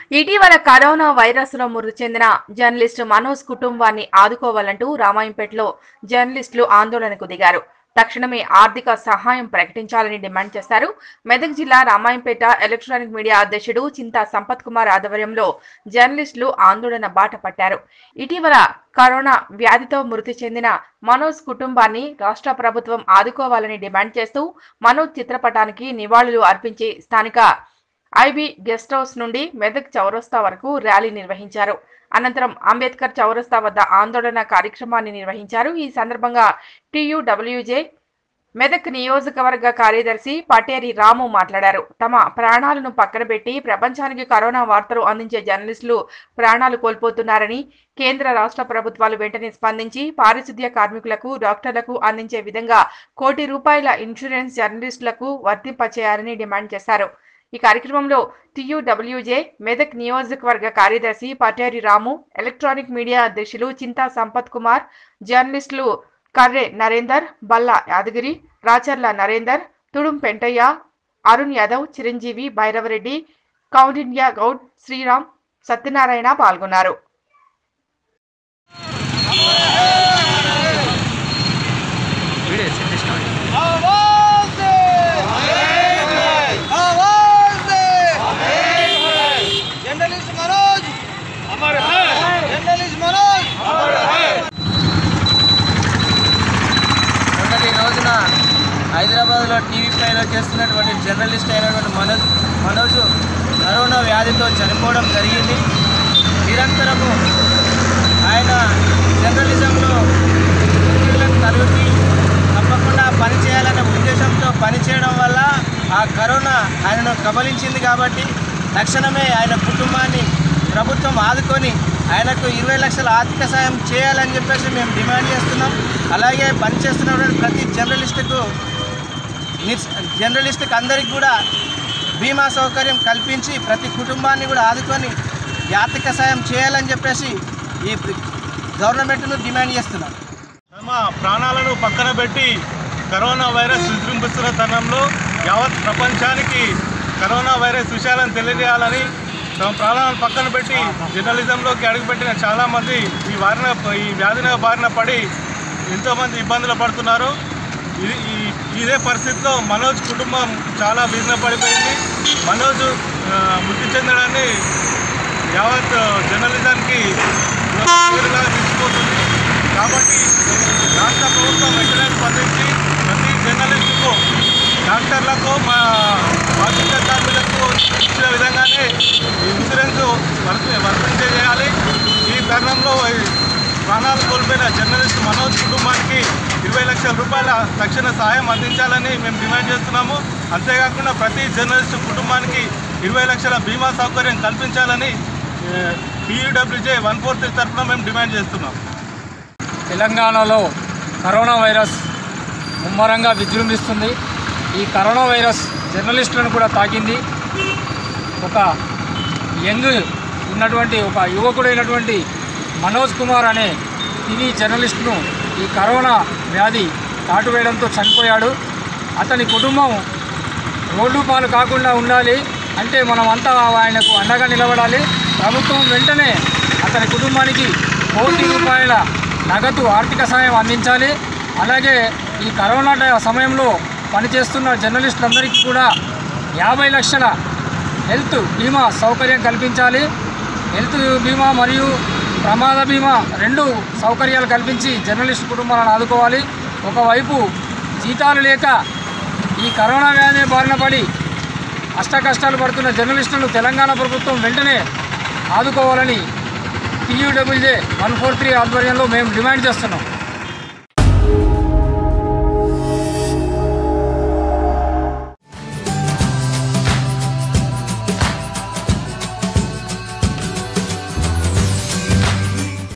ఇటీవల corona virus లో మృతి చెందిన జర్నలిస్టు మనోజ్ కుటుంబాన్ని ఆదుకోవాలంటూ రామాయంపేటలో జర్నలిస్టులు ఆందోళనకు దిగారు తక్షణమే ఆర్థిక సహాయం ప్రకటించాలని డిమాండ్ చేశారు మెదక్ జిల్లా రామాయంపేట ఎలక్ట్రానిక్ మీడియా అధ్యక్షుడు చింతా సంపత్ కుమార్ ఆధ్వర్యంలో జర్నలిస్టులు ఆందోళన బాట పట్టారు ఇటీవల కరోనా వ్యాధితో మృతి చెందిన మనోజ్ కుటుంబాన్ని రాష్ట్ర ప్రభుత్వం ఆదుకోవాలని డిమాండ్ చేస్తూ మనోజ్ చిత్రపటానికి నివాళులు అర్పించి స్థానిక ఐబీ గెస్ట్ హౌస్ నుండి మెదక్ చౌరస్తా వరకు ర్యాలీ నిర్వహించారు అనంతరం అంబేద్కర్ చౌరస్తా వద్ద ఆందోళన కార్యక్రమాన్ని నిర్వహించారు ఈ సందర్భంగా టీయూడబ్ల్యూజే మెదక్ నియోజకవర్గ కార్యదర్శి పటేరి రాము మాట్లాడారు తమ ప్రాణాలను పక్కన పెట్టి ప్రపంచానికి కరోనా వార్తలు అందించే జర్నలిస్టులు ప్రాణాలు కోల్పోతున్నారని కేంద్ర రాష్ట్ర ప్రభుత్వాలు వెంటనే స్పందించి పారిశుద్ధ్య కార్మికులకు డాక్టర్లకు అందించే విధంగా కోటి రూపాయల ఇన్సూరెన్స్ జర్నలిస్టులకు వర్తింపచేయాలని డిమాండ్ చేశారు ఈ కార్యక్రమంలో టీయూడబ్ల్యూజే మెదక్ నియోజకవర్గ కార్యదర్శి పటేరి రాము ఎలక్ట్రానిక్ మీడియా అధ్యక్షులు చింతా సంపత్ కుమార్ జర్నలిస్టులు కర్రె నరేందర్ బల్లా యాదగిరి రాచర్ల నరేందర్ తుడుం పెంటయ్య అరుణ్ యాదవ్ చిరంజీవి భైరవరెడ్డి కౌండిన్య గౌడ్ శ్రీరామ్ సత్యనారాయణ పాల్గొన్నారు आवाज दे आवाज दे जर्नलिस्ट मनोज अमर है जर्नलिस्ट मनोज अमर है మొన్నటి రోజున హైదరాబాద్లో టీవీ పైలో చేస్తున్నటువంటి జర్నలిస్ట్ అయినటువంటి మనోజ్ మనోజ్ కరోనా వ్యాధితో చనిపోవడం జరిగింది నిరంతరము ఆయన జర్నలిజంలో ఉద్యోగులను తలూపి తప్పకుండా పని చేయాలనే ఉద్దేశంతో పనిచేయడం వల్ల ఆ కరోనా ఆయనను కబలించింది కాబట్టి తక్షణమే ఆయన కుటుంబాన్ని ప్రభుత్వం ఆదుకొని ఆయనకు ఇరవై లక్షల ఆర్థిక సాయం చేయాలని చెప్పేసి మేము డిమాండ్ చేస్తున్నాం అలాగే పనిచేస్తున్నటువంటి ప్రతి జర్నలిస్టుకు నిర్ జర్నలిస్టుకి అందరికి కూడా బీమా సౌకర్యం కల్పించి ప్రతి కుటుంబాన్ని కూడా ఆదుకొని ఈ ఆర్థిక సాయం చేయాలని చెప్పేసి ఈ గవర్నమెంట్ను డిమాండ్ చేస్తున్నాం తమ ప్రాణాలను పక్కన పెట్టి కరోనా వైరస్ విజృంభిస్తున్న తరుణంలో యావత్ ప్రపంచానికి కరోనా వైరస్ విషయాలను తెలియజేయాలని తమ ప్రాణాలను పక్కన పెట్టి జర్నలిజంలోకి అడుగుపెట్టిన చాలామంది ఈ వారిన ఈ వ్యాధిన బారిన పడి ఎంతోమంది ఇబ్బందులు పడుతున్నారు ఇది ఈ- ఇదే పరిస్థితిలో మనోజ్ కుటుంబం చాలా బీజన పడిపోయింది మనోజ్ ఆ, మృతి చెందడాన్ని యావత్ జర్నలిజానికి పేరుగా నిలిచిపోతుంది కాబట్టి రాష్ట్ర ప్రభుత్వం వెంటనే స్పందించి ప్రతి జర్నలిస్టుకు డాక్టర్లకు మా పారిశుద్ధ్య కార్మికులకు ఇచ్చిన విధంగానే ఈ ఇన్సూరెన్స్ వర్తి వర్తించేయాలి ఈ తరుణంలో ఈ ప్రాణాలు కోల్పోయిన జర్నలిస్ట్ మనోజ్ కుటుంబానికి ఇరవై లక్షల రూపాయల తక్షణ సహాయం అందించాలని మేము డిమాండ్ చేస్తున్నాము అంతేకాకుండా ప్రతి జర్నలిస్ట్ కుటుంబానికి ఇరవై లక్షల బీమా సౌకర్యం కల్పించాలని టీయూడబ్ల్యూజే వన్ ఫోర్ త్రీ తరఫున మేము డిమాండ్ చేస్తున్నాం తెలంగాణలో కరోనా వైరస్ ముమ్మరంగా విజృంభిస్తుంది ఈ కరోనా వైరస్ జర్నలిస్టులను కూడా తాకింది ఒక యంగ్ ఉన్నటువంటి ఒక యువకుడైనటువంటి మనోజ్ కుమార్ అనే టీవీ జర్నలిస్టును ఈ కరోనా వ్యాధి కాటువేయడంతో చనిపోయాడు అతని కుటుంబం రోడ్డు పాలు కాకుండా ఉండాలి అంటే మనం అంతా ఆయనకు అండగా నిలబడాలి ప్రభుత్వం వెంటనే అతని కుటుంబానికి కోటి రూపాయల నగదు ఆర్థిక సాయం అందించాలి అలాగే ఈ కరోనా ట- సమయంలో పనిచేస్తున్న జర్నలిస్టులందరికీ కూడా యాభై లక్షల హెల్త్ బీమా సౌకర్యం కల్పించాలి హెల్త్ బీమా మరియు ప్రమాద బీమా రెండు సౌకర్యాలు కల్పించి జర్నలిస్ట్ కుటుంబాలను ఆదుకోవాలి ఒకవైపు జీతాలు లేక ఈ కరోనా వ్యాధి బారిన పడి అష్ట కష్టాలు పడుతున్న జర్నలిస్టులను తెలంగాణ ప్రభుత్వం వెంటనే ఆదుకోవాలని టీయూడబ్ల్యూజే వన్ ఫోర్ త్రీ ఆధ్వర్యంలో మేము డిమాండ్ చేస్తున్నాం